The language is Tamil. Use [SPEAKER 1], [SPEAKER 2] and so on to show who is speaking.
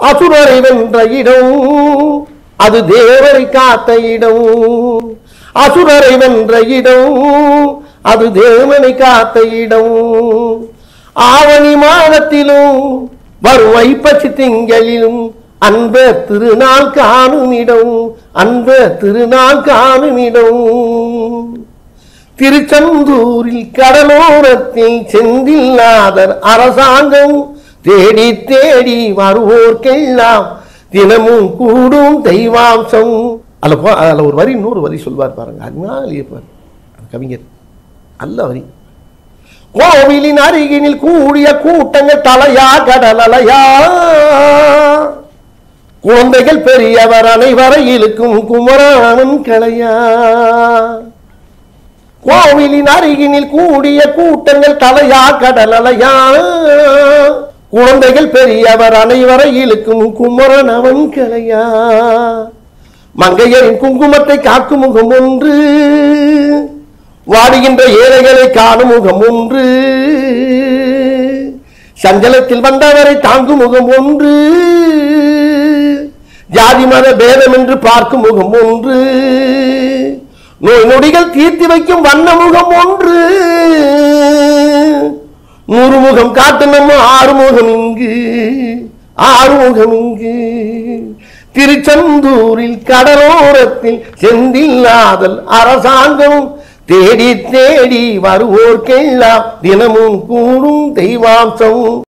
[SPEAKER 1] அசுரரை வென்ற இடம் அது தேவரை காத்த இடம் அசுரரை வென்ற இடம் அது தேவனை காத்த இடம் ஆவணி மாதத்திலும் வரும் ஐப்பசி திங்களிலும் அன்ப திருநாள் காணும் இடம் அன்ப திருநாள் காணும் இடம் திருச்செந்தூரில் கடலோரத்தில் செந்தில்லாதர் அரசாங்கம் தேடி தேடி வருவோர்க்கெல்லாம் தினமும் கூடும் தெய்வாம்சம் அல்ல போ அதில் ஒரு வரி இன்னொரு வரி சொல்வார் பாருங்க அதனால எழுதியிருப்பார் அந்த கவிஞர் நல்ல வரி கோவிலின் அருகினில் கூடிய கூட்டங்கள் தலையா கடலலையா குழந்தைகள் பெரியவர் அனைவரை இழுக்கும் குமரானன் கலையா கோவிலின் அருகினில் கூடிய கூட்டங்கள் தலையா கடலலையா குழந்தைகள் பெரியவர் அனைவரை இழுக்கும் குமரன் அவன் கலையா மங்கையரின் குங்குமத்தை காக்கும் முகம் ஒன்று வாடுகின்ற ஏழைகளை காணும் முகம் ஒன்று சஞ்சலத்தில் வந்தவரை தாங்கும் முகம் ஒன்று ஜாதி மத பேதம் என்று பார்க்கும் முகம் ஒன்று நோய் நொடிகள் தீர்த்து வைக்கும் வண்ண முகம் ஒன்று நூறு முகம் காட்டு நம்ம ஆறு முகம் இங்கு ஆறு முகம் இங்கு திருச்செந்தூரில் கடலோரத்தில் செந்தில்லாதல் அரசாங்கம் தேடி தேடி வருவோர்க்கெல்லாம் தினமும் கூடும் தெய்வாம்சம்